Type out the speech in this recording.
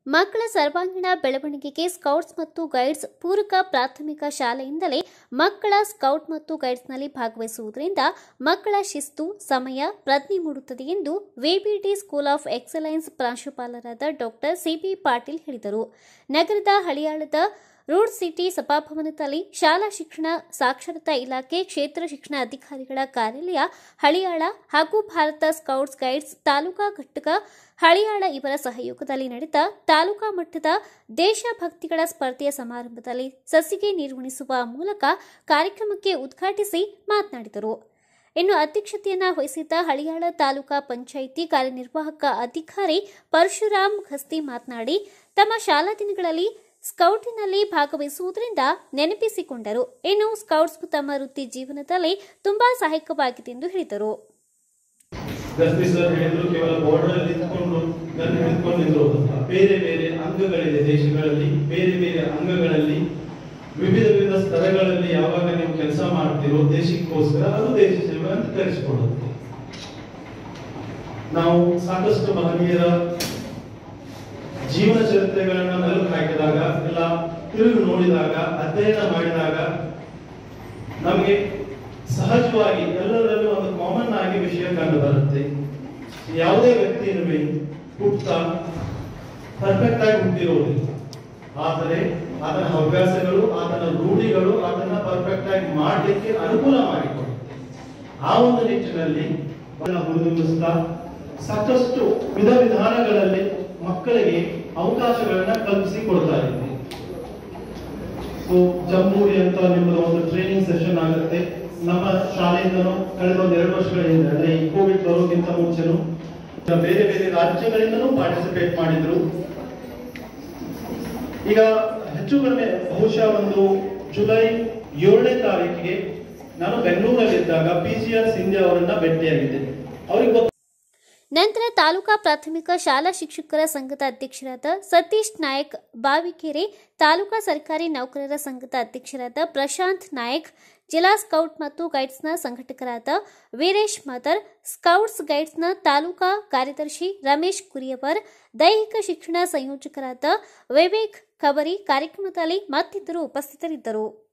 ಮಕ್ಕಳ ಸರ್ವಾಂಗೀಣ ಬೆಳವಣಿಗೆಗೆ ಸ್ಕೌಟ್ಸ್ ಮತ್ತು ಗೈಡ್ಸ್ ಪೂರಕ ಪ್ರಾಥಮಿಕ ಶಾಲೆಯಿಂದಲೇ ಮಕ್ಕಳ ಸ್ಕೌಟ್ ಮತ್ತು ಗೈಡ್ಸ್ನಲ್ಲಿ ಭಾಗವಹಿಸುವುದರಿಂದ ಮಕ್ಕಳ ಶಿಸ್ತು ಸಮಯ ಪ್ರಜ್ಞೆ ಮೂಡುತ್ತದೆ ಎಂದು ವಿಬಿಟಿ ಸ್ಕೂಲ್ ಆಫ್ ಎಕ್ಸಲೆನ್ಸ್ ಪ್ರಾಂಶುಪಾಲರಾದ ಡಾಕ್ಟರ್ ಸಿಬಿ ಪಾಟೀಲ್ ಹೇಳಿದರು ನಗರದ ಹಳಿಯಾಳದ ರೂಡ್ ಸಿಟಿ ಸಭಾಭವನದಲ್ಲಿ ಶಾಲಾ ಶಿಕ್ಷಣ ಸಾಕ್ಷರತಾ ಇಲಾಖೆ ಕ್ಷೇತ್ರ ಶಿಕ್ಷಣ ಅಧಿಕಾರಿಗಳ ಕಾರ್ಯಾಲಯ ಹಳಿಯಾಳ ಹಾಗೂ ಭಾರತ ಸ್ಕೌಟ್ಸ್ ಗೈಡ್ಸ್ ತಾಲೂಕಾ ಘಟಕ ಹಳಿಯಾಳ ಇವರ ಸಹಯೋಗದಲ್ಲಿ ನಡೆದ ತಾಲೂಕಾ ಮಟ್ಟದ ದೇಶಭಕ್ತಿಗಳ ಸ್ಪರ್ಧೆಯ ಸಮಾರಂಭದಲ್ಲಿ ಸಸಿಗೆ ನಿರ್ವಹಿಸುವ ಮೂಲಕ ಕಾರ್ಯಕ್ರಮಕ್ಕೆ ಉದ್ಘಾಟಿಸಿ ಮಾತನಾಡಿದರು ಇನ್ನು ಅಧ್ಯಕ್ಷತೆಯನ್ನ ವಹಿಸಿದ್ದ ಹಳಿಯಾಳ ತಾಲೂಕಾ ಪಂಚಾಯಿತಿ ಕಾರ್ಯನಿರ್ವಾಹಕ ಅಧಿಕಾರಿ ಪರಶುರಾಮ್ ಖಸ್ತಿ ಮಾತನಾಡಿ ತಮ್ಮ ಶಾಲಾ ದಿನಗಳಲ್ಲಿ ಸ್ಕೌಟಿನಲ್ಲಿ ಭಾಗವಹಿಸುವುದರಿಂದ ನೆನಪಿಸಿಕೊಂಡರು ಇನ್ನು ಸ್ಕೌಟ್ಸ್ ತಮ್ಮ ವೃತ್ತಿ ಜೀವನದಲ್ಲಿ ತುಂಬಾ ಸಹಾಯಕವಾಗಿದೆ ಎಂದು ಹೇಳಿದರು ಗಸ್ತಿ ಸರ್ ಹೇಳಿದ್ರು ಕೇವಲ ಬಾರ್ಡರ್ ಅಲ್ಲಿ ನಿಂತ್ಕೊಂಡು ಗನ್ ಹಿಡಿದುಕೊಂಡು ನಿಂತಿರೋದಲ್ಲ ಬೇರೆ ಬೇರೆ ಅಂಗಗಳಿದೆ ದೇಶಗಳಲ್ಲಿ ಬೇರೆ ಬೇರೆ ಅಂಗಗಳಲ್ಲಿ ವಿವಿಧ ವಿವಿಧ ಸ್ತರಗಳಲ್ಲಿ ಯಾವಾಗ ನೀವು ಕೆಲಸ ಮಾಡ್ತೀರೋ ದೇಶಕ್ಕೋಸ್ಕರ ಅದು ದೇಶ ಸೇವೆ ಅಂತ ಕರೆಸಿಕೊಳ್ಳುತ್ತೆ ನಾವು ಸಾಕಷ್ಟು ಮಹನೀಯರ ಜೀವನ ಚರಿತ್ರೆಗಳನ್ನ ಮೆಲುಕು ಹಾಕಿದಾಗ ಇಲ್ಲ ತಿರುಗಿ ನೋಡಿದಾಗ ಅಧ್ಯಯನ ಮಾಡಿದಾಗ ನಮಗೆ ಸಹಜವಾಗಿ ಎಲ್ಲರಲ್ಲೂ ಒಂದು ಕಾಮನ್ ಆಗಿ ವಿಷಯ ಕಂಡು ಬರುತ್ತೆ ಯಾವುದೇ ವ್ಯಕ್ತಿಯನ್ನು ಹುಟ್ಟುತ್ತಾ ಪರ್ಫೆಕ್ಟ್ ಆಗಿ ಹುಟ್ಟಿರುವುದಿಲ್ಲ ಆದರೆ ಆತನ ಹವ್ಯಾಸಗಳು ಆತನ ರೂಢಿಗಳು ಆತನ ಪರ್ಫೆಕ್ಟ್ ಆಗಿ ಮಾಡಲಿಕ್ಕೆ ಅನುಕೂಲ ಮಾಡಿಕೊಡುತ್ತೆ ಆ ಒಂದು ನಿಟ್ಟಿನಲ್ಲಿ ಅದನ್ನ ಹುರಿದುಂಬಿಸ್ತಾ ಸಾಕಷ್ಟು ವಿಧ ವಿಧಾನಗಳಲ್ಲಿ ಮಕ್ಕಳಿಗೆ ಅವಕಾಶಗಳನ್ನ ಕಲ್ಪಿಸಿ ಕೊಡ್ತಾ ಇದ್ದೀವಿ ಸೊ ಜಂಬೂರಿ ಅಂತ ನಿಮ್ಮದು ಒಂದು ಟ್ರೈನಿಂಗ್ ಸೆಷನ್ ಆಗುತ್ತೆ ನಮ್ಮ ಶಾಲೆಯಿಂದನೂ ಕಳೆದ ಒಂದು ಎರಡು ವರ್ಷಗಳ ಹಿಂದೆ ಅಂದ್ರೆ ಈ ಕೋವಿಡ್ ಬರೋಕ್ಕಿಂತ ಮುಂಚೆನೂ ಬೇರೆ ಬೇರೆ ರಾಜ್ಯಗಳಿಂದನೂ ಪಾರ್ಟಿಸಿಪೇಟ್ ಮಾಡಿದ್ರು ಈಗ ಹೆಚ್ಚು ಕಡಿಮೆ ಬಹುಶಃ ಒಂದು ಜುಲೈ ಏಳನೇ ತಾರೀಕಿಗೆ ನಾನು ಬೆಂಗಳೂರಲ್ಲಿದ್ದಾಗ ಪಿ ಸಿ ಆರ್ ಸಿಂಧ್ಯಾ ಅವರನ್ನ ಭೇಟಿಯಾಗಿದ್ದೆ ಅವ್ರಿಗೆ ಗೊತ್ತ ನಂತರ ತಾಲೂಕಾ ಪ್ರಾಥಮಿಕ ಶಾಲಾ ಶಿಕ್ಷಕರ ಸಂಘದ ಅಧ್ಯಕ್ಷರಾದ ಸತೀಶ್ ನಾಯಕ್ ಬಾವಿಕೆರೆ ತಾಲೂಕಾ ಸರ್ಕಾರಿ ನೌಕರರ ಸಂಘದ ಅಧ್ಯಕ್ಷರಾದ ಪ್ರಶಾಂತ್ ನಾಯಕ್ ಜಿಲ್ಲಾ ಸ್ಕೌಟ್ ಮತ್ತು ಗೈಡ್ಸ್ನ ಸಂಘಟಕರಾದ ವೀರೇಶ್ ಮದರ್ ಸ್ಕೌಟ್ಸ್ ಗೈಡ್ಸ್ನ ತಾಲೂಕಾ ಕಾರ್ಯದರ್ಶಿ ರಮೇಶ್ ಕುರಿಯವರ್ ದೈಹಿಕ ಶಿಕ್ಷಣ ಸಂಯೋಜಕರಾದ ವಿವೇಕ್ ಖಬರಿ ಕಾರ್ಯಕ್ರಮದಲ್ಲಿ ಮತ್ತಿತರರು ಉಪಸ್ಥಿತರಿದ್ದರು